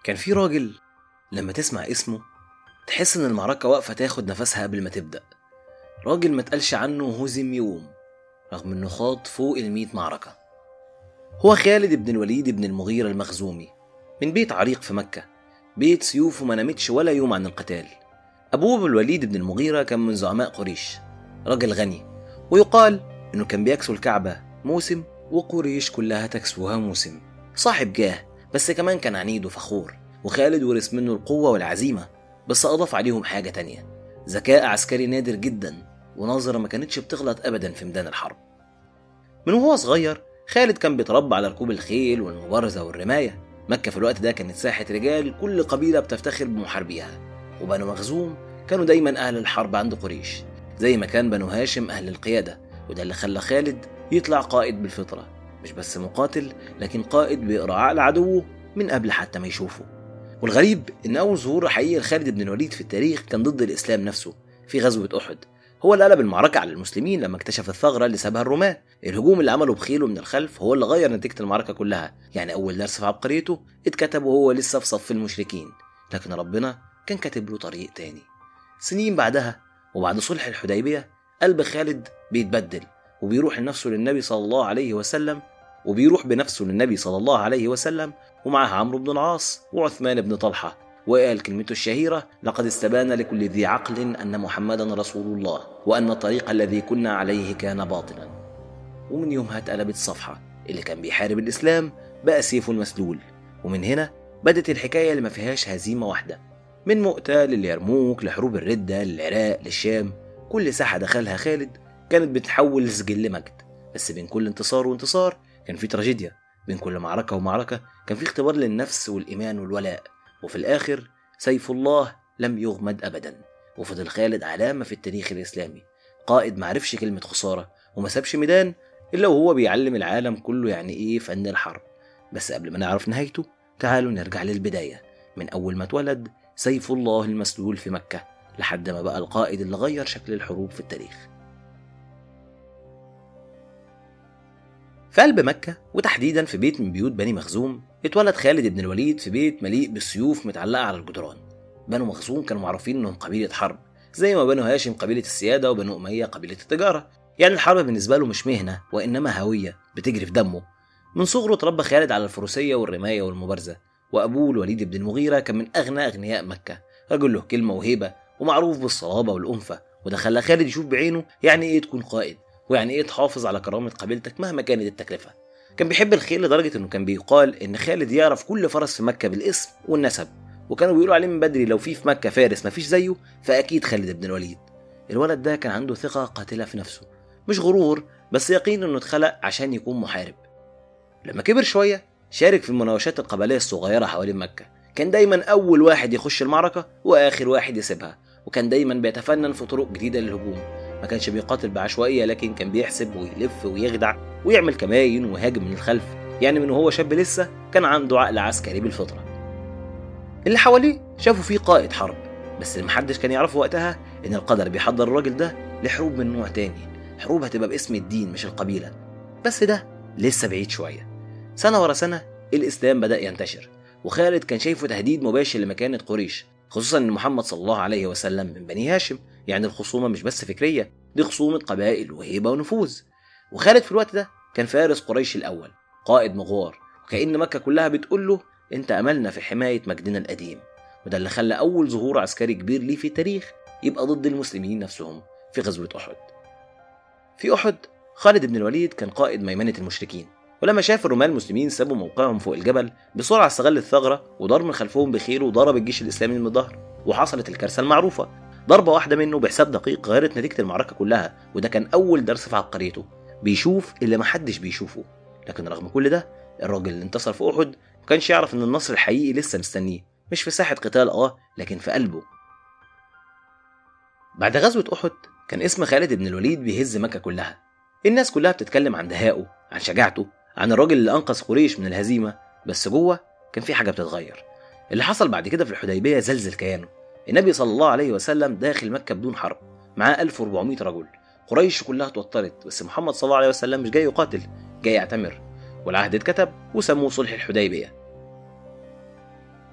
كان في راجل لما تسمع اسمه تحس ان المعركة واقفة تاخد نفسها قبل ما تبدأ راجل ما تقالش عنه هزم يوم رغم انه خاض فوق الميت معركة هو خالد بن الوليد بن المغيرة المخزومي من بيت عريق في مكة بيت سيوفه ما نامتش ولا يوم عن القتال أبوه أبو الوليد بن المغيرة كان من زعماء قريش راجل غني ويقال إنه كان بيكسو الكعبة موسم وقريش كلها تكسوها موسم صاحب جاه بس كمان كان عنيد وفخور وخالد ورث منه القوة والعزيمة بس أضاف عليهم حاجة تانية ذكاء عسكري نادر جدا ونظرة ما كانتش بتغلط أبدا في ميدان الحرب من وهو صغير خالد كان بيتربى على ركوب الخيل والمبارزة والرماية مكة في الوقت ده كانت ساحة رجال كل قبيلة بتفتخر بمحاربيها وبنو مخزوم كانوا دايما أهل الحرب عند قريش زي ما كان بنو هاشم أهل القيادة وده اللي خلى خالد يطلع قائد بالفطرة مش بس مقاتل لكن قائد بيقرا عقل عدوه من قبل حتى ما يشوفه والغريب ان اول ظهور حقيقي لخالد بن الوليد في التاريخ كان ضد الاسلام نفسه في غزوه احد هو اللي قلب المعركة على المسلمين لما اكتشف الثغرة اللي سابها الرومان الهجوم اللي عمله بخيله من الخلف هو اللي غير نتيجة المعركة كلها يعني أول درس في عبقريته اتكتب وهو لسه في صف المشركين لكن ربنا كان كاتب له طريق تاني سنين بعدها وبعد صلح الحديبية قلب خالد بيتبدل وبيروح نفسه للنبي صلى الله عليه وسلم وبيروح بنفسه للنبي صلى الله عليه وسلم ومعه عمرو بن العاص وعثمان بن طلحة وقال كلمته الشهيرة لقد استبان لكل ذي عقل أن محمدا رسول الله وأن الطريق الذي كنا عليه كان باطلا ومن يومها اتقلبت الصفحة اللي كان بيحارب الإسلام بقى سيفه المسلول ومن هنا بدت الحكاية اللي ما فيهاش هزيمة واحدة من مؤتة لليرموك لحروب الردة للعراق للشام كل ساحة دخلها خالد كانت بتحول لسجل مجد بس بين كل انتصار وانتصار كان في تراجيديا بين كل معركة ومعركة كان في اختبار للنفس والإيمان والولاء وفي الآخر سيف الله لم يغمد أبدا وفضل خالد علامة في التاريخ الإسلامي قائد معرفش كلمة خسارة وما سابش ميدان إلا وهو بيعلم العالم كله يعني إيه فن الحرب بس قبل ما نعرف نهايته تعالوا نرجع للبداية من أول ما اتولد سيف الله المسلول في مكة لحد ما بقى القائد اللي غير شكل الحروب في التاريخ في قلب مكة وتحديدا في بيت من بيوت بني مخزوم اتولد خالد بن الوليد في بيت مليء بالسيوف متعلقة على الجدران بنو مخزوم كانوا معروفين انهم قبيلة حرب زي ما بنو هاشم قبيلة السيادة وبنو أمية قبيلة التجارة يعني الحرب بالنسبة له مش مهنة وإنما هوية بتجري في دمه من صغره اتربى خالد على الفروسية والرماية والمبارزة وأبوه الوليد بن المغيرة كان من أغنى أغنياء مكة رجل له كلمة وهيبة ومعروف بالصلابة والأنفة وده خلى خالد يشوف بعينه يعني إيه تكون قائد ويعني إيه تحافظ على كرامة قبيلتك مهما كانت التكلفة كان بيحب الخيل لدرجة إنه كان بيقال إن خالد يعرف كل فرس في مكة بالاسم والنسب وكانوا بيقولوا عليه من بدري لو في في مكة فارس مفيش زيه فأكيد خالد بن الوليد الولد ده كان عنده ثقة قاتلة في نفسه مش غرور بس يقين إنه اتخلق عشان يكون محارب لما كبر شوية شارك في المناوشات القبلية الصغيرة حوالين مكة كان دايما أول واحد يخش المعركة وآخر واحد يسيبها وكان دايما بيتفنن في طرق جديدة للهجوم ما كانش بيقاتل بعشوائية لكن كان بيحسب ويلف ويخدع ويعمل كماين ويهاجم من الخلف يعني من وهو شاب لسه كان عنده عقل عسكري بالفطرة اللي حواليه شافوا فيه قائد حرب بس اللي محدش كان يعرفه وقتها ان القدر بيحضر الراجل ده لحروب من نوع تاني حروب هتبقى باسم الدين مش القبيلة بس ده لسه بعيد شوية سنة ورا سنة الإسلام بدأ ينتشر وخالد كان شايفه تهديد مباشر لمكانة قريش خصوصا ان محمد صلى الله عليه وسلم من بني هاشم يعني الخصومة مش بس فكرية دي خصومة قبائل وهيبة ونفوذ وخالد في الوقت ده كان فارس قريش الأول قائد مغوار وكأن مكة كلها بتقول له أنت أملنا في حماية مجدنا القديم وده اللي خلى أول ظهور عسكري كبير ليه في التاريخ يبقى ضد المسلمين نفسهم في غزوة أحد في أحد خالد بن الوليد كان قائد ميمنة المشركين ولما شاف الرماة المسلمين سابوا موقعهم فوق الجبل بسرعة استغل الثغرة وضرب من خلفهم بخيره وضرب الجيش الإسلامي من الظهر وحصلت الكارثة المعروفة ضربة واحدة منه بحساب دقيق غيرت نتيجة المعركة كلها وده كان أول درس في عبقريته بيشوف اللي محدش بيشوفه لكن رغم كل ده الراجل اللي انتصر في أحد ما كانش يعرف إن النصر الحقيقي لسه مستنيه مش في ساحة قتال اه لكن في قلبه بعد غزوة أحد كان اسم خالد بن الوليد بيهز مكة كلها الناس كلها بتتكلم عن دهائه عن شجاعته عن الراجل اللي أنقذ قريش من الهزيمة بس جوه كان في حاجة بتتغير اللي حصل بعد كده في الحديبية زلزل كيانه النبي صلى الله عليه وسلم داخل مكة بدون حرب معاه 1400 رجل قريش كلها اتوترت بس محمد صلى الله عليه وسلم مش جاي يقاتل جاي يعتمر والعهد اتكتب وسموه صلح الحديبية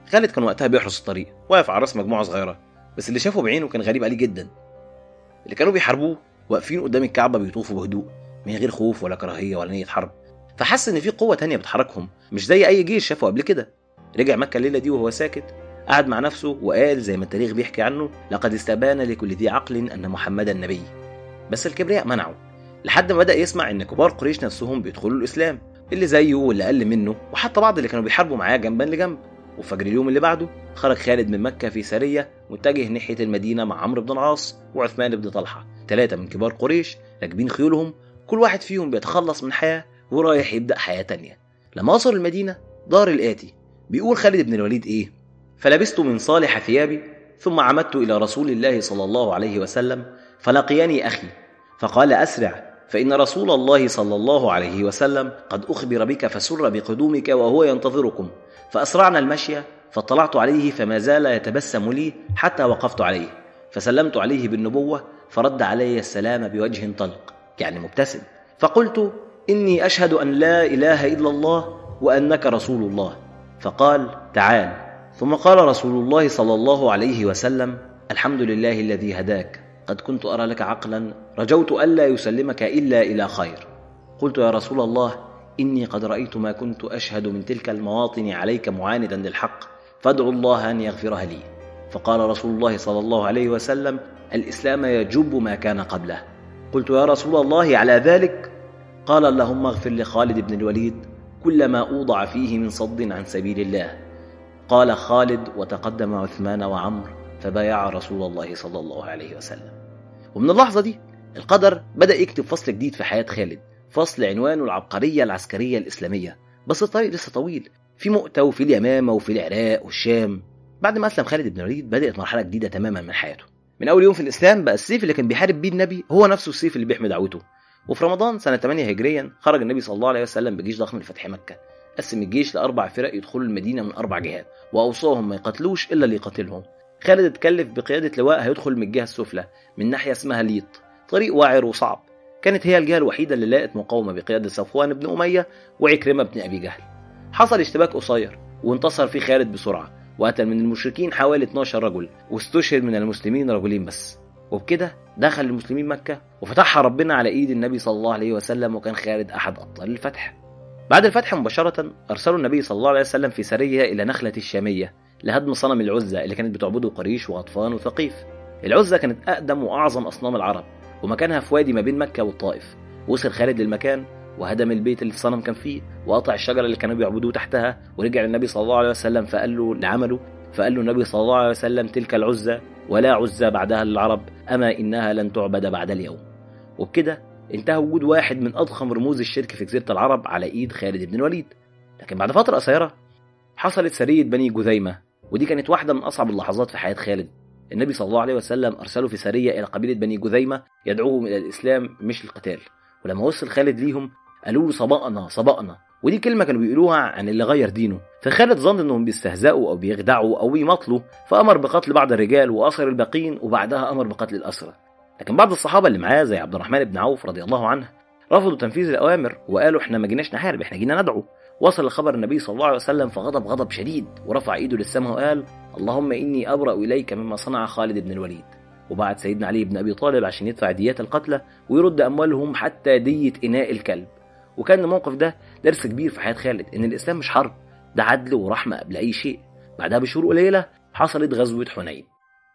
خالد كان وقتها بيحرس الطريق واقف على راس مجموعه صغيره بس اللي شافه بعينه كان غريب عليه جدا اللي كانوا بيحاربوه واقفين قدام الكعبه بيطوفوا بهدوء من غير خوف ولا كراهيه ولا نيه حرب فحس ان في قوه تانية بتحركهم مش زي اي جيش شافه قبل كده رجع مكه الليله دي وهو ساكت قعد مع نفسه وقال زي ما التاريخ بيحكي عنه لقد استبان لكل ذي عقل ان محمدا نبي بس الكبرياء منعه لحد ما بدا يسمع ان كبار قريش نفسهم بيدخلوا الاسلام اللي زيه واللي اقل منه وحتى بعض اللي كانوا بيحاربوا معاه جنبا لجنب وفجر اليوم اللي بعده خرج خالد من مكة في سرية متجه ناحية المدينة مع عمرو بن العاص وعثمان بن طلحة ثلاثة من كبار قريش راكبين خيولهم كل واحد فيهم بيتخلص من حياة ورايح يبدأ حياة تانية لما وصل المدينة دار الآتي بيقول خالد بن الوليد إيه فلبست من صالح ثيابي ثم عمدت إلى رسول الله صلى الله عليه وسلم فلقيني أخي فقال أسرع فإن رسول الله صلى الله عليه وسلم قد أخبر بك فسر بقدومك وهو ينتظركم فأسرعنا المشي فاطلعت عليه فما زال يتبسم لي حتى وقفت عليه فسلمت عليه بالنبوة فرد علي السلام بوجه طلق يعني مبتسم فقلت إني أشهد أن لا إله إلا الله وأنك رسول الله فقال تعال ثم قال رسول الله صلى الله عليه وسلم الحمد لله الذي هداك قد كنت أرى لك عقلا رجوت ألا يسلمك إلا إلى خير قلت يا رسول الله إني قد رأيت ما كنت أشهد من تلك المواطن عليك معاندا للحق فادعو الله أن يغفرها لي فقال رسول الله صلى الله عليه وسلم الإسلام يجب ما كان قبله قلت يا رسول الله على ذلك قال اللهم اغفر لخالد بن الوليد كل ما أوضع فيه من صد عن سبيل الله قال خالد وتقدم عثمان وعمر فبايع رسول الله صلى الله عليه وسلم ومن اللحظة دي القدر بدأ يكتب فصل جديد في حياة خالد فصل عنوانه العبقرية العسكرية الإسلامية بس الطريق لسه طويل في مؤتة وفي اليمامة وفي العراق والشام بعد ما أسلم خالد بن الوليد بدأت مرحلة جديدة تماما من حياته من أول يوم في الإسلام بقى السيف اللي كان بيحارب بيه النبي هو نفسه السيف اللي بيحمي دعوته وفي رمضان سنة 8 هجريا خرج النبي صلى الله عليه وسلم بجيش ضخم لفتح مكة قسم الجيش لأربع فرق يدخلوا المدينة من أربع جهات وأوصاهم ما يقتلوش إلا اللي يقاتلهم خالد اتكلف بقيادة لواء هيدخل من الجهة السفلى من ناحية اسمها ليط طريق وعر وصعب كانت هي الجهة الوحيدة اللي لقت مقاومة بقيادة صفوان بن أمية وعكرمة بن أبي جهل حصل اشتباك قصير وانتصر فيه خالد بسرعة وقتل من المشركين حوالي 12 رجل واستشهد من المسلمين رجلين بس وبكده دخل المسلمين مكة وفتحها ربنا على إيد النبي صلى الله عليه وسلم وكان خالد أحد أبطال الفتح بعد الفتح مباشرة أرسلوا النبي صلى الله عليه وسلم في سرية إلى نخلة الشامية لهدم صنم العزة اللي كانت بتعبده قريش وغطفان وثقيف العزة كانت أقدم وأعظم أصنام العرب ومكانها في وادي ما بين مكة والطائف وصل خالد للمكان وهدم البيت اللي الصنم كان فيه وقطع الشجرة اللي كانوا بيعبدوه تحتها ورجع للنبي صلى الله عليه وسلم فقال له لعمله فقال له النبي صلى الله عليه وسلم تلك العزة ولا عزة بعدها للعرب أما إنها لن تعبد بعد اليوم وبكده انتهى وجود واحد من أضخم رموز الشرك في جزيرة العرب على إيد خالد بن الوليد لكن بعد فترة قصيرة حصلت سرية بني جذيمة ودي كانت واحدة من أصعب اللحظات في حياة خالد النبي صلى الله عليه وسلم أرسله في سرية إلى قبيلة بني جذيمة يدعوهم إلى الإسلام مش القتال ولما وصل خالد ليهم قالوا له صبأنا صبأنا ودي كلمة كانوا بيقولوها عن اللي غير دينه فخالد ظن انهم بيستهزئوا او بيخدعوا او بيمطلوا فامر بقتل بعض الرجال واسر الباقين وبعدها امر بقتل الاسرى لكن بعض الصحابه اللي معاه زي عبد الرحمن بن عوف رضي الله عنه رفضوا تنفيذ الاوامر وقالوا احنا ما جيناش نحارب احنا جينا ندعو وصل الخبر النبي صلى الله عليه وسلم فغضب غضب شديد ورفع ايده للسماء وقال اللهم اني ابرا اليك مما صنع خالد بن الوليد وبعت سيدنا علي بن ابي طالب عشان يدفع ديات القتلى ويرد اموالهم حتى ديه اناء الكلب وكان الموقف ده درس كبير في حياه خالد ان الاسلام مش حرب ده عدل ورحمه قبل اي شيء بعدها بشهور قليله حصلت غزوه حنين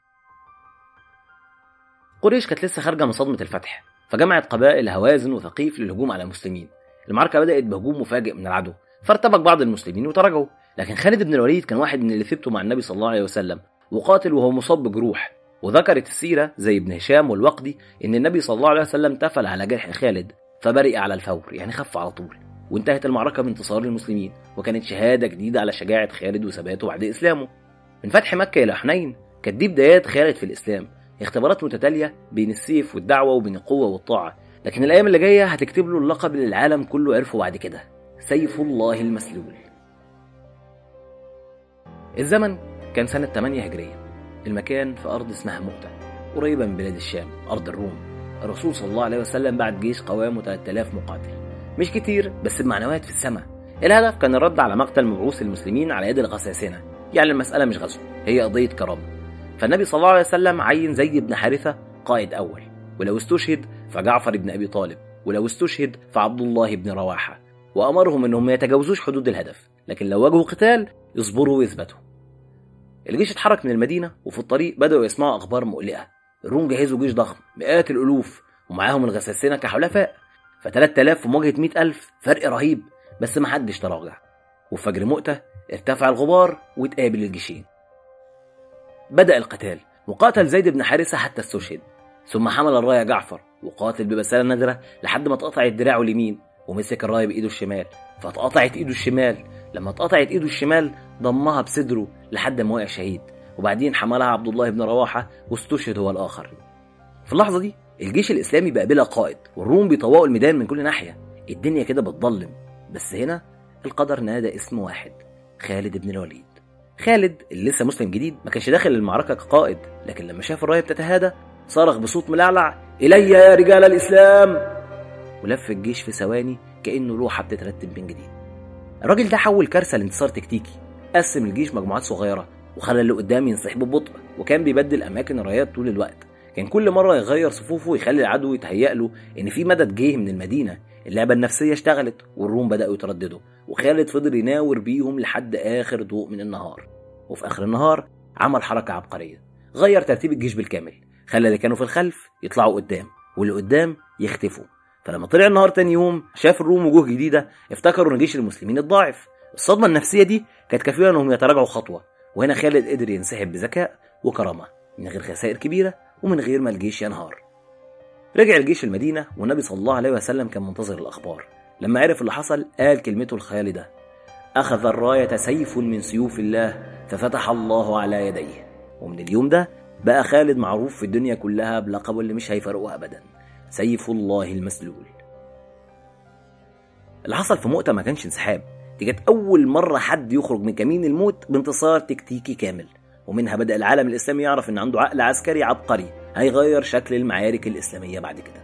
قريش كانت لسه خارجه من صدمه الفتح فجمعت قبائل هوازن وثقيف للهجوم على المسلمين المعركه بدات بهجوم مفاجئ من العدو فارتبك بعض المسلمين وتراجعوا لكن خالد بن الوليد كان واحد من اللي ثبتوا مع النبي صلى الله عليه وسلم وقاتل وهو مصاب بجروح وذكرت السيره زي ابن هشام والوقدي ان النبي صلى الله عليه وسلم تفل على جرح خالد فبرئ على الفور يعني خف على طول وانتهت المعركة بانتصار المسلمين وكانت شهادة جديدة على شجاعة خالد وثباته بعد إسلامه من فتح مكة إلى حنين كانت دي بدايات خالد في الإسلام اختبارات متتالية بين السيف والدعوة وبين القوة والطاعة لكن الأيام اللي جاية هتكتب له اللقب اللي العالم كله عرفه بعد كده سيف الله المسلول الزمن كان سنة 8 هجرية المكان في أرض اسمها مؤتة قريبة من بلاد الشام أرض الروم الرسول صلى الله عليه وسلم بعت جيش قوامه 3000 مقاتل مش كتير بس بمعنويات في السماء الهدف كان الرد على مقتل مبعوث المسلمين على يد الغساسنة يعني المسألة مش غزو هي قضية كرامة فالنبي صلى الله عليه وسلم عين زيد بن حارثة قائد أول ولو استشهد فجعفر بن أبي طالب ولو استشهد فعبد الله بن رواحة وأمرهم أنهم ما يتجاوزوش حدود الهدف لكن لو واجهوا قتال يصبروا ويثبتوا الجيش اتحرك من المدينة وفي الطريق بدأوا يسمعوا أخبار مقلقة الروم جهزوا جيش ضخم مئات الألوف ومعاهم الغساسنة كحلفاء ف 3000 في مواجهة 100000 فرق رهيب بس محدش تراجع وفي فجر مؤتة ارتفع الغبار وتقابل الجيشين بدأ القتال وقاتل زيد بن حارثة حتى استشهد ثم حمل الراية جعفر وقاتل ببسالة نادرة لحد ما اتقطعت دراعه اليمين ومسك الراية بإيده الشمال فاتقطعت إيده الشمال لما اتقطعت إيده الشمال ضمها بصدره لحد ما وقع شهيد وبعدين حملها عبد الله بن رواحة واستشهد هو الآخر في اللحظة دي الجيش الإسلامي بقى بلا قائد والروم بيطوقوا الميدان من كل ناحية الدنيا كده بتضلم بس هنا القدر نادى اسم واحد خالد بن الوليد خالد اللي لسه مسلم جديد ما كانش داخل المعركة كقائد لكن لما شاف الراية بتتهادى صرخ بصوت ملعلع إلي يا رجال الإسلام ولف الجيش في ثواني كأنه لوحة بتترتب من جديد الراجل ده حول كارثة لانتصار تكتيكي قسم الجيش مجموعات صغيرة وخلى اللي قدام ينسحب ببطء وكان بيبدل أماكن الرايات طول الوقت كان كل مرة يغير صفوفه ويخلي العدو يتهيأ له إن في مدد جه من المدينة اللعبة النفسية اشتغلت والروم بدأوا يترددوا وخالد فضل يناور بيهم لحد آخر ضوء من النهار وفي آخر النهار عمل حركة عبقرية غير ترتيب الجيش بالكامل خلى اللي كانوا في الخلف يطلعوا قدام واللي قدام يختفوا فلما طلع النهار تاني يوم شاف الروم وجوه جديدة افتكروا ان جيش المسلمين اتضاعف الصدمة النفسية دي كانت كافية انهم يتراجعوا خطوة وهنا خالد قدر ينسحب بذكاء وكرامة من غير خسائر كبيرة ومن غير ما الجيش ينهار رجع الجيش المدينة والنبي صلى الله عليه وسلم كان منتظر الأخبار لما عرف اللي حصل قال كلمته الخالدة أخذ الراية سيف من سيوف الله ففتح الله على يديه ومن اليوم ده بقى خالد معروف في الدنيا كلها بلقبه اللي مش هيفرقه أبدا سيف الله المسلول اللي حصل في مؤتة ما كانش انسحاب دي كانت أول مرة حد يخرج من كمين الموت بانتصار تكتيكي كامل ومنها بدأ العالم الإسلامي يعرف إن عنده عقل عسكري عبقري هيغير شكل المعارك الإسلامية بعد كده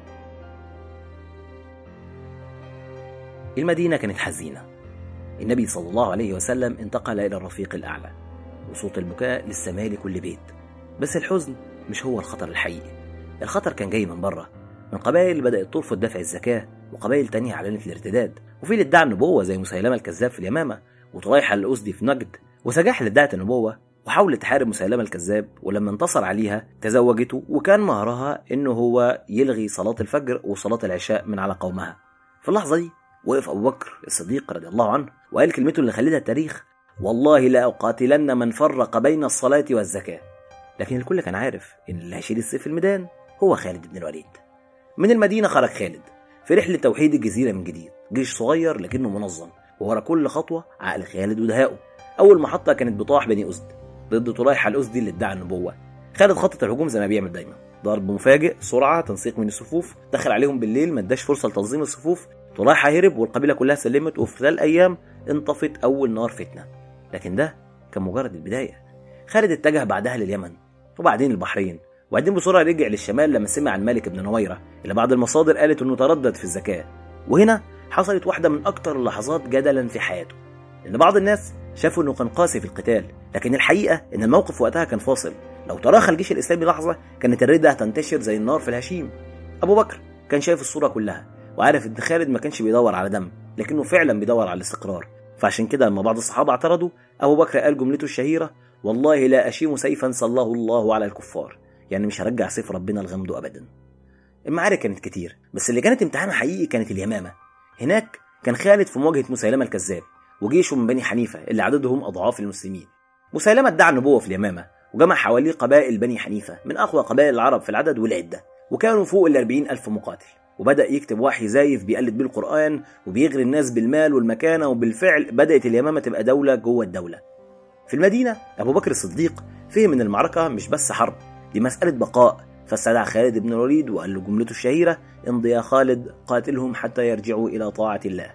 المدينة كانت حزينة النبي صلى الله عليه وسلم انتقل إلى الرفيق الأعلى وصوت البكاء لسه مالي كل بيت بس الحزن مش هو الخطر الحقيقي الخطر كان جاي من بره من قبائل بدأت ترفض دفع الزكاة وقبائل تانية أعلنت الارتداد وفي اللي ادعى النبوة زي مسيلمة الكذاب في اليمامة وطليحة الأسدي في نجد وسجاح اللي ادعت النبوة وحاولت تحارب مسيلمة الكذاب ولما انتصر عليها تزوجته وكان مهرها انه هو يلغي صلاة الفجر وصلاة العشاء من على قومها في اللحظة دي وقف أبو بكر الصديق رضي الله عنه وقال كلمته اللي خلدها التاريخ والله لا أقاتلن من فرق بين الصلاة والزكاة لكن الكل كان عارف إن اللي هيشيل السيف في الميدان هو خالد بن الوليد من المدينة خرج خالد في رحلة توحيد الجزيرة من جديد جيش صغير لكنه منظم وورا كل خطوة عقل خالد ودهائه أول محطة كانت بطاح بني أسد ضد طليحة الأسدي اللي ادعى النبوة خالد خطط الهجوم زي ما بيعمل دايما ضرب مفاجئ سرعة تنسيق من الصفوف دخل عليهم بالليل ما اداش فرصة لتنظيم الصفوف طليحة هرب والقبيلة كلها سلمت وفي خلال أيام انطفت أول نار فتنة لكن ده كان مجرد البداية خالد اتجه بعدها لليمن وبعدين البحرين وبعدين بسرعة رجع للشمال لما سمع عن مالك بن نويرة اللي بعض المصادر قالت انه تردد في الزكاة وهنا حصلت واحدة من أكتر اللحظات جدلا في حياته إن بعض الناس شافوا انه كان قاسي في القتال لكن الحقيقة ان الموقف وقتها كان فاصل لو تراخى الجيش الإسلامي لحظة كانت الردة هتنتشر زي النار في الهشيم أبو بكر كان شايف الصورة كلها وعارف ان خالد ما كانش بيدور على دم لكنه فعلا بيدور على الاستقرار فعشان كده لما بعض الصحابة اعترضوا أبو بكر قال جملته الشهيرة والله لا أشيم سيفا صلاه الله على الكفار يعني مش هرجع سيف ربنا لغمده أبدا المعارك كانت كتير بس اللي كانت امتحان حقيقي كانت اليمامة هناك كان خالد في مواجهة مسيلمة الكذاب وجيشه من بني حنيفة اللي عددهم أضعاف المسلمين مسيلمة ادعى النبوة في اليمامة وجمع حواليه قبائل بني حنيفة من أقوى قبائل العرب في العدد والعدة وكانوا فوق الأربعين ألف مقاتل وبدأ يكتب وحي زايف بيقلد بيه القرآن وبيغري الناس بالمال والمكانة وبالفعل بدأت اليمامة تبقى دولة جوه الدولة في المدينة أبو بكر الصديق فهم إن المعركة مش بس حرب دي مسألة بقاء فاستدعى خالد بن الوليد وقال له جملته الشهيرة امضي يا خالد قاتلهم حتى يرجعوا إلى طاعة الله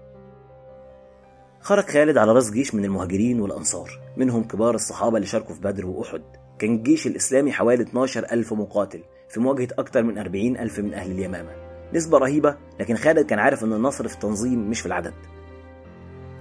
خرج خالد على راس جيش من المهاجرين والأنصار منهم كبار الصحابة اللي شاركوا في بدر وأحد كان الجيش الإسلامي حوالي 12 ألف مقاتل في مواجهة أكثر من 40 ألف من أهل اليمامة نسبة رهيبة لكن خالد كان عارف إن النصر في التنظيم مش في العدد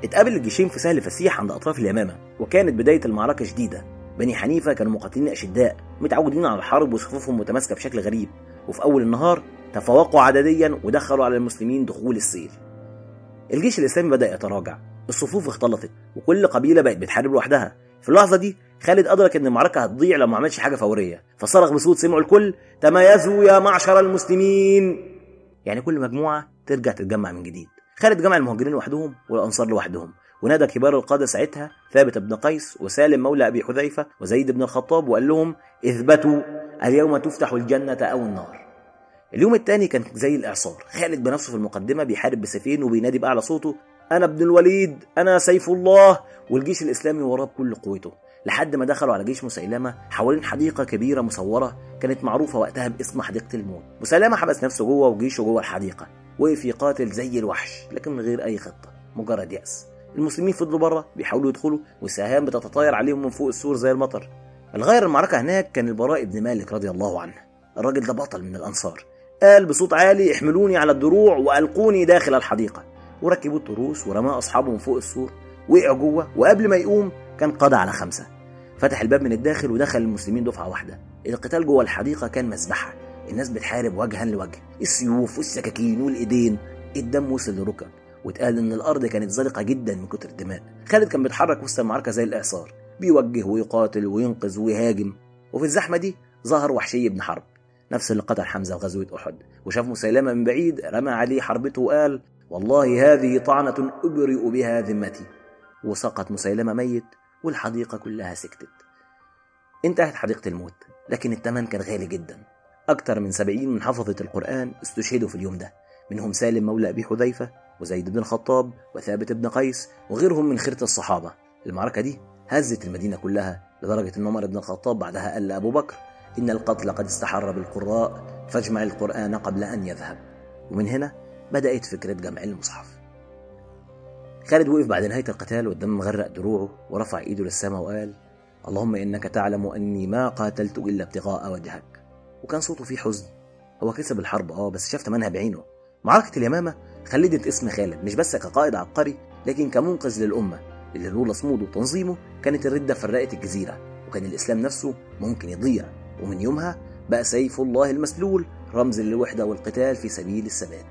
اتقابل الجيشين في سهل فسيح عند أطراف اليمامة وكانت بداية المعركة شديدة بني حنيفة كانوا مقاتلين أشداء متعودين على الحرب وصفوفهم متماسكة بشكل غريب وفي أول النهار تفوقوا عدديا ودخلوا على المسلمين دخول السيل الجيش الإسلامي بدأ يتراجع الصفوف اختلطت وكل قبيلة بقت بتحارب لوحدها في اللحظة دي خالد أدرك إن المعركة هتضيع لو ما عملش حاجة فورية فصرخ بصوت سمعه الكل تميزوا يا معشر المسلمين يعني كل مجموعة ترجع تتجمع من جديد خالد جمع المهاجرين لوحدهم والأنصار لوحدهم ونادى كبار القادة ساعتها ثابت بن قيس وسالم مولى أبي حذيفة وزيد بن الخطاب وقال لهم اثبتوا اليوم تفتح الجنة أو النار اليوم الثاني كان زي الإعصار خالد بنفسه في المقدمة بيحارب بسيفين وبينادي بأعلى صوته أنا ابن الوليد أنا سيف الله والجيش الإسلامي وراه بكل قوته لحد ما دخلوا على جيش مسيلمة حوالين حديقة كبيرة مصورة كانت معروفة وقتها باسم حديقة الموت مسيلمة حبس نفسه جوه وجيشه جوه الحديقة وقف يقاتل زي الوحش لكن من غير أي خطة مجرد يأس المسلمين فضلوا بره بيحاولوا يدخلوا والسهام بتتطاير عليهم من فوق السور زي المطر الغير المعركة هناك كان البراء بن مالك رضي الله عنه الراجل ده بطل من الأنصار قال بصوت عالي احملوني على الدروع وألقوني داخل الحديقة وركبوا التروس ورمى أصحابه من فوق السور وقع جوه وقبل ما يقوم كان قضى على خمسة فتح الباب من الداخل ودخل المسلمين دفعة واحدة القتال جوه الحديقة كان مذبحة الناس بتحارب وجها لوجه السيوف والسكاكين والإيدين الدم وصل لركب واتقال ان الارض كانت زلقه جدا من كتر الدماء خالد كان بيتحرك وسط المعركه زي الاعصار بيوجه ويقاتل وينقذ ويهاجم وفي الزحمه دي ظهر وحشي بن حرب نفس اللي قتل حمزه في غزوه احد وشاف مسيلمه من بعيد رمى عليه حربته وقال والله هذه طعنه ابرئ بها ذمتي وسقط مسيلمه ميت والحديقه كلها سكتت انتهت حديقه الموت لكن الثمن كان غالي جدا أكثر من سبعين من حفظة القرآن استشهدوا في اليوم ده منهم سالم مولى أبي حذيفة وزيد بن الخطاب وثابت بن قيس وغيرهم من خيرة الصحابة المعركة دي هزت المدينة كلها لدرجة أن عمر بن الخطاب بعدها قال لأبو بكر إن القتل قد استحر بالقراء فاجمع القرآن قبل أن يذهب ومن هنا بدأت فكرة جمع المصحف خالد وقف بعد نهاية القتال والدم مغرق دروعه ورفع إيده للسماء وقال اللهم إنك تعلم أني ما قاتلت إلا ابتغاء وجهك وكان صوته فيه حزن هو كسب الحرب اه بس شاف تمنها بعينه معركة اليمامة خلدت اسم خالد مش بس كقائد عبقري لكن كمنقذ للأمة اللي لولا صموده وتنظيمه كانت الردة فرقت الجزيرة وكان الإسلام نفسه ممكن يضيع ومن يومها بقى سيف الله المسلول رمز للوحدة والقتال في سبيل الثبات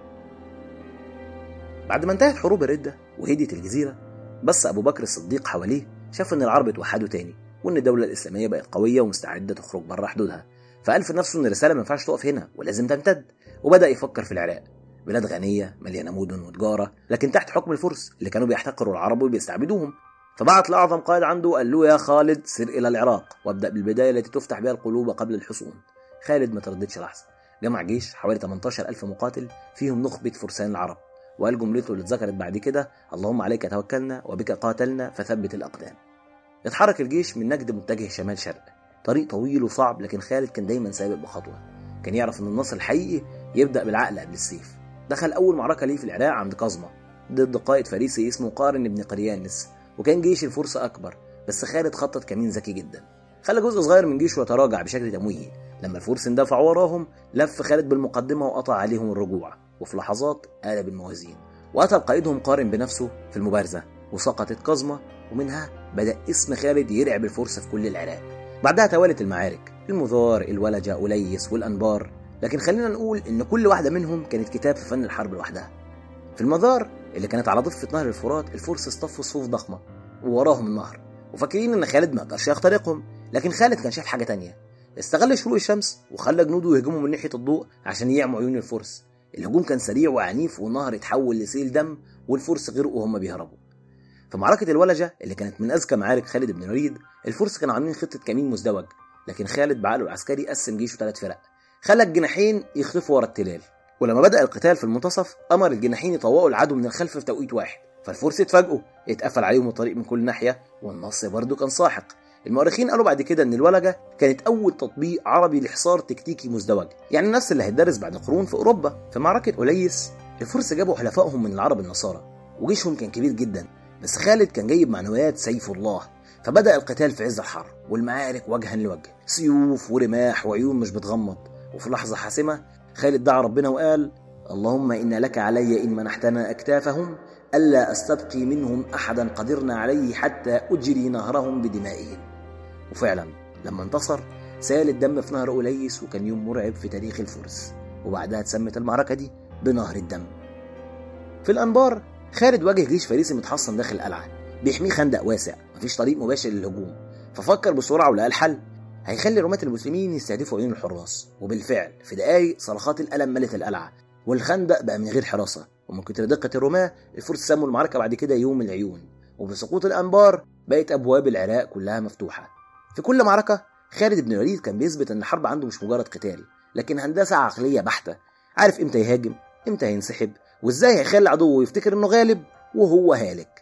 بعد ما انتهت حروب الردة وهديت الجزيرة بس أبو بكر الصديق حواليه شاف إن العرب اتوحدوا تاني وإن الدولة الإسلامية بقت قوية ومستعدة تخرج بره حدودها فقال في نفسه إن الرسالة ما ينفعش تقف هنا ولازم تمتد وبدأ يفكر في العراق بلاد غنية مليانة مدن وتجارة لكن تحت حكم الفرس اللي كانوا بيحتقروا العرب وبيستعبدوهم فبعت لأعظم قائد عنده قال له يا خالد سر إلى العراق وابدأ بالبداية التي تفتح بها القلوب قبل الحصون خالد ما ترددش لحظة جمع جيش حوالي 18 ألف مقاتل فيهم نخبة فرسان العرب وقال جملته اللي اتذكرت بعد كده اللهم عليك توكلنا وبك قاتلنا فثبت الأقدام اتحرك الجيش من نجد متجه شمال شرق طريق طويل وصعب لكن خالد كان دايما سابق بخطوة كان يعرف ان النصر الحقيقي يبدأ بالعقل قبل السيف دخل أول معركة ليه في العراق عند قزمة ضد قائد فريسي اسمه قارن بن قريانس وكان جيش الفرس أكبر بس خالد خطط كمين ذكي جدا خلى جزء صغير من جيشه يتراجع بشكل تمويهي لما الفرس اندفعوا وراهم لف خالد بالمقدمة وقطع عليهم الرجوع وفي لحظات قلب الموازين وقتل قائدهم قارن بنفسه في المبارزة وسقطت قزمة ومنها بدأ اسم خالد يرعب الفرس في كل العراق بعدها توالت المعارك المذار الولجة أوليس والأنبار لكن خلينا نقول إن كل واحدة منهم كانت كتاب في فن الحرب لوحدها في المذار اللي كانت على ضفة نهر الفرات الفرس اصطفوا صفوف ضخمة ووراهم النهر وفاكرين إن خالد ما قدرش يخترقهم لكن خالد كان شايف حاجة تانية استغل شروق الشمس وخلى جنوده يهجموا من ناحية الضوء عشان يعموا عيون الفرس الهجوم كان سريع وعنيف والنهر اتحول لسيل دم والفرس غرقوا وهم بيهربوا في معركة الولجة اللي كانت من أذكى معارك خالد بن الوليد الفرس كانوا عاملين خطة كمين مزدوج لكن خالد بعقله العسكري قسم جيشه ثلاث فرق خلى الجناحين يخطفوا ورا التلال ولما بدأ القتال في المنتصف أمر الجناحين يطوقوا العدو من الخلف في توقيت واحد فالفرس اتفاجئوا اتقفل عليهم الطريق من كل ناحية والنص برضه كان ساحق المؤرخين قالوا بعد كده ان الولجة كانت اول تطبيق عربي لحصار تكتيكي مزدوج يعني نفس اللي هيتدرس بعد قرون في اوروبا في معركة اوليس الفرس جابوا حلفائهم من العرب النصارى وجيشهم كان كبير جدا بس خالد كان جايب معنويات سيف الله فبدأ القتال في عز الحر والمعارك وجها لوجه سيوف ورماح وعيون مش بتغمض وفي لحظة حاسمة خالد دعا ربنا وقال اللهم إن لك علي إن منحتنا أكتافهم ألا أستبقي منهم أحدا قدرنا عليه حتى أجري نهرهم بدمائهم وفعلا لما انتصر سال الدم في نهر أوليس وكان يوم مرعب في تاريخ الفرس وبعدها اتسمت المعركة دي بنهر الدم في الأنبار خالد واجه جيش فارسي متحصن داخل القلعة بيحميه خندق واسع مفيش طريق مباشر للهجوم ففكر بسرعة ولقى الحل هيخلي رماة المسلمين يستهدفوا عيون الحراس وبالفعل في دقايق صرخات الألم ملت القلعة والخندق بقى من غير حراسة ومن كتر دقة الرماة الفرس سموا المعركة بعد كده يوم العيون وبسقوط الأنبار بقت أبواب العراق كلها مفتوحة في كل معركة خالد بن الوليد كان بيثبت إن الحرب عنده مش مجرد قتال لكن هندسة عقلية بحتة عارف إمتى يهاجم إمتى هينسحب وإزاي هيخلي عدوه يفتكر إنه غالب وهو هالك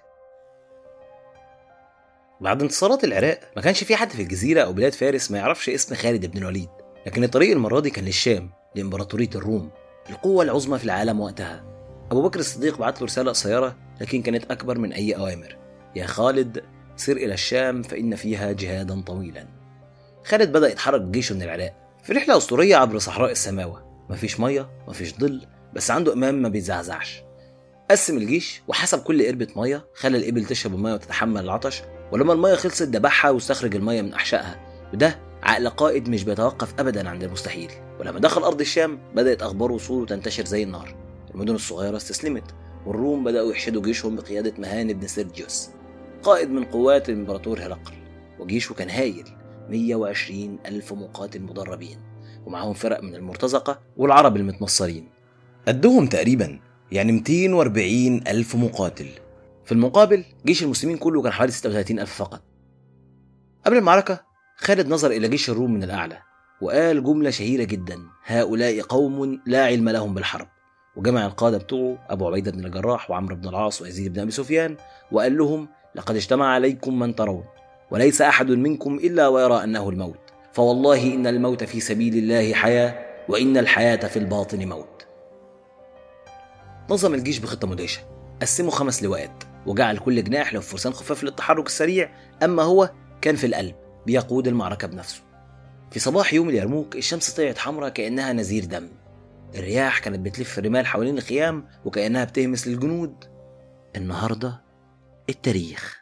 بعد انتصارات العراق ما كانش في حد في الجزيرة أو بلاد فارس ما يعرفش اسم خالد بن الوليد لكن الطريق المرة دي كان للشام لإمبراطورية الروم القوة العظمى في العالم وقتها أبو بكر الصديق بعت له رسالة قصيرة لكن كانت أكبر من أي أوامر يا خالد سر إلى الشام فإن فيها جهادا طويلا خالد بدأ يتحرك جيشه من العراق في رحلة أسطورية عبر صحراء السماوة مفيش مية مفيش ظل بس عنده إمام ما بيتزعزعش قسم الجيش وحسب كل قربة مية خلى الإبل تشرب المية وتتحمل العطش ولما المية خلصت ذبحها واستخرج المية من أحشائها وده عقل قائد مش بيتوقف أبدا عند المستحيل ولما دخل أرض الشام بدأت أخبار وصوله تنتشر زي النار المدن الصغيرة استسلمت والروم بدأوا يحشدوا جيشهم بقيادة مهان بن سيرجيوس قائد من قوات الإمبراطور هرقل وجيشه كان هايل 120 ألف مقاتل مدربين ومعاهم فرق من المرتزقة والعرب المتنصرين قدهم تقريبا يعني 240 ألف مقاتل في المقابل جيش المسلمين كله كان حوالي 36 ألف فقط قبل المعركة خالد نظر إلى جيش الروم من الأعلى وقال جملة شهيرة جدا هؤلاء قوم لا علم لهم بالحرب وجمع القادة بتوعه أبو عبيدة بن الجراح وعمرو بن العاص ويزيد بن أبي سفيان وقال لهم لقد اجتمع عليكم من ترون وليس أحد منكم إلا ويرى أنه الموت فوالله إن الموت في سبيل الله حياة وإن الحياة في الباطن موت نظم الجيش بخطة مدهشة قسموا خمس لواءات وجعل كل جناح له فرسان خفاف للتحرك السريع أما هو كان في القلب بيقود المعركة بنفسه في صباح يوم اليرموك الشمس طلعت حمراء كأنها نزير دم الرياح كانت بتلف الرمال حوالين الخيام وكأنها بتهمس للجنود النهاردة التاريخ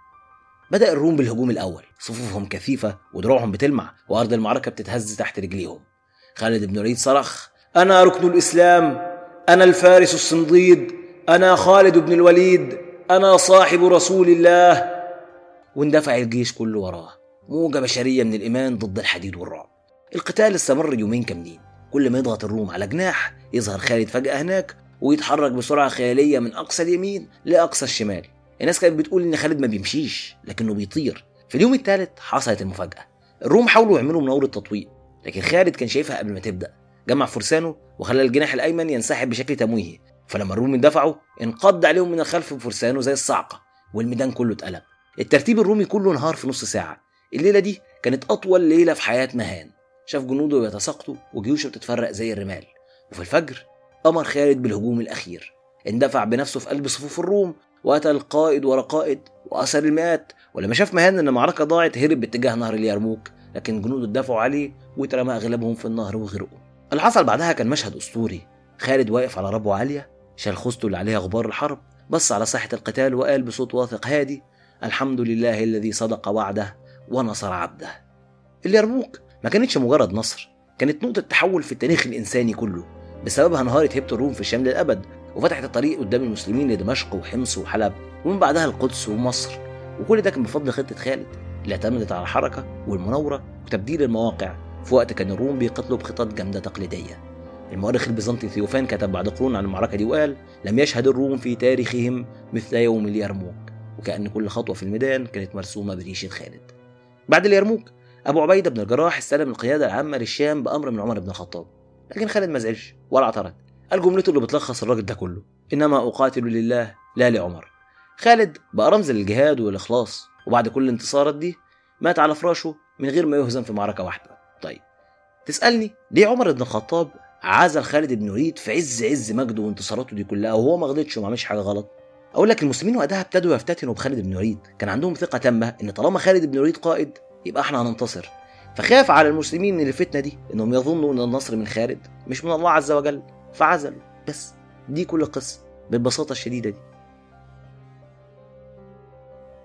بدأ الروم بالهجوم الأول صفوفهم كثيفة ودروعهم بتلمع وأرض المعركة بتتهز تحت رجليهم خالد بن الوليد صرخ أنا ركن الإسلام أنا الفارس الصنديد أنا خالد بن الوليد أنا صاحب رسول الله واندفع الجيش كله وراه موجة بشرية من الإيمان ضد الحديد والرعب القتال استمر يومين كاملين كل ما يضغط الروم على جناح يظهر خالد فجأة هناك ويتحرك بسرعة خيالية من أقصى اليمين لأقصى الشمال الناس كانت بتقول إن خالد ما بيمشيش لكنه بيطير في اليوم الثالث حصلت المفاجأة الروم حاولوا يعملوا مناورة تطويق لكن خالد كان شايفها قبل ما تبدأ جمع فرسانه وخلى الجناح الأيمن ينسحب بشكل تمويهي فلما الروم اندفعوا انقض عليهم من الخلف بفرسانه زي الصعقة والميدان كله اتقلب الترتيب الرومي كله انهار في نص ساعة الليلة دي كانت أطول ليلة في حياة مهان شاف جنوده بيتساقطوا وجيوشه بتتفرق زي الرمال وفي الفجر أمر خالد بالهجوم الأخير اندفع بنفسه في قلب صفوف الروم وقتل قائد ورا قائد وأسر المئات ولما شاف مهان إن المعركة ضاعت هرب باتجاه نهر اليرموك لكن جنوده اتدافعوا عليه واترمى أغلبهم في النهر وغرقوا اللي حصل بعدها كان مشهد أسطوري خالد واقف على ربوة عالية شال خوذته اللي عليها غبار الحرب بص على ساحة القتال وقال بصوت واثق هادي الحمد لله الذي صدق وعده ونصر عبده اليرموك ما كانتش مجرد نصر كانت نقطة تحول في التاريخ الإنساني كله بسببها انهارت هيبة الروم في الشام للأبد وفتحت الطريق قدام المسلمين لدمشق وحمص وحلب ومن بعدها القدس ومصر وكل ده كان بفضل خطة خالد اللي اعتمدت على الحركة والمناورة وتبديل المواقع في وقت كان الروم بيقتلوا بخطط جامدة تقليدية المؤرخ البيزنطي ثيوفان كتب بعد قرون عن المعركة دي وقال لم يشهد الروم في تاريخهم مثل يوم اليرموك وكأن كل خطوة في الميدان كانت مرسومة بريشة خالد بعد اليرموك أبو عبيدة بن الجراح استلم القيادة العامة للشام بأمر من عمر بن الخطاب لكن خالد ما زعلش ولا اعترض قال جملته اللي بتلخص الراجل ده كله إنما أقاتل لله لا لعمر خالد بقى رمز للجهاد والإخلاص وبعد كل الانتصارات دي مات على فراشه من غير ما يهزم في معركة واحدة طيب تسألني ليه عمر بن الخطاب عزل خالد بن الوليد في عز عز مجده وانتصاراته دي كلها وهو ما غلطش وما عملش حاجه غلط اقول لك المسلمين وقتها ابتدوا يفتتنوا بخالد بن الوليد كان عندهم ثقه تامه ان طالما خالد بن الوليد قائد يبقى احنا هننتصر فخاف على المسلمين من الفتنه دي انهم يظنوا ان النصر من خالد مش من الله عز وجل فعزلوا بس دي كل القصه بالبساطه الشديده دي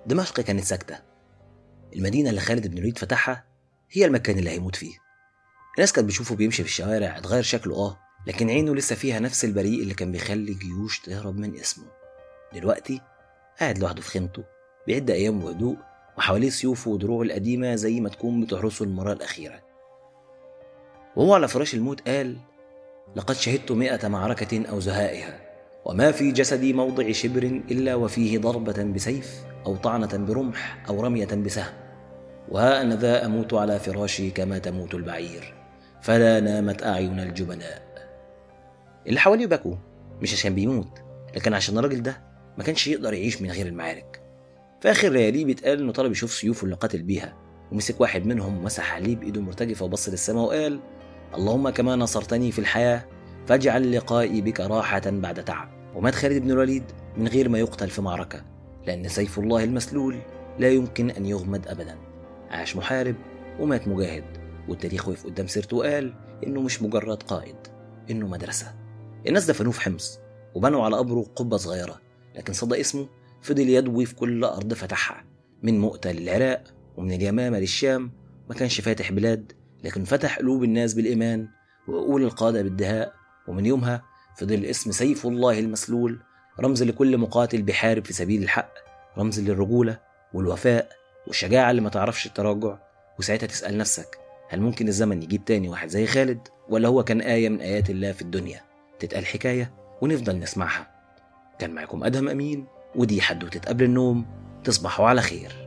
دمشق كانت ساكتة المدينة اللي خالد بن الوليد فتحها هي المكان اللي هيموت فيه الناس كانت بتشوفه بيمشي في الشوارع اتغير شكله اه لكن عينه لسه فيها نفس البريء اللي كان بيخلي الجيوش تهرب من اسمه دلوقتي قاعد لوحده في خيمته بيعد أيام بهدوء وحواليه سيوفه ودروعه القديمة زي ما تكون بتحرسه المرة الأخيرة وهو على فراش الموت قال لقد شهدت مئة معركة أو زهائها وما في جسدي موضع شبر إلا وفيه ضربة بسيف أو طعنة برمح أو رمية بسهم وها أنا ذا أموت على فراشي كما تموت البعير فلا نامت أعين الجبناء اللي حواليه بكوا مش عشان بيموت لكن عشان الراجل ده ما كانش يقدر يعيش من غير المعارك في آخر لياليه بيتقال إنه طلب يشوف سيوفه اللي قاتل بيها ومسك واحد منهم ومسح عليه بإيده مرتجفة وبص للسماء وقال اللهم كما نصرتني في الحياة فاجعل لقائي بك راحة بعد تعب ومات خالد بن الوليد من غير ما يقتل في معركة لأن سيف الله المسلول لا يمكن أن يغمد أبدا عاش محارب ومات مجاهد والتاريخ وقف قدام سيرته وقال إنه مش مجرد قائد إنه مدرسة الناس دفنوه في حمص وبنوا على قبره قبة صغيرة لكن صدى اسمه فضل يدوي في كل أرض فتحها من مؤتة للعراق ومن اليمامة للشام ما كانش فاتح بلاد لكن فتح قلوب الناس بالإيمان وعقول القادة بالدهاء ومن يومها فضل اسم سيف الله المسلول رمز لكل مقاتل بيحارب في سبيل الحق رمز للرجولة والوفاء والشجاعة اللي ما تعرفش التراجع وساعتها تسأل نفسك هل ممكن الزمن يجيب تاني واحد زي خالد ولا هو كان آية من آيات الله في الدنيا تتقال حكاية ونفضل نسمعها كان معكم أدهم أمين ودي حدوتة قبل النوم تصبحوا على خير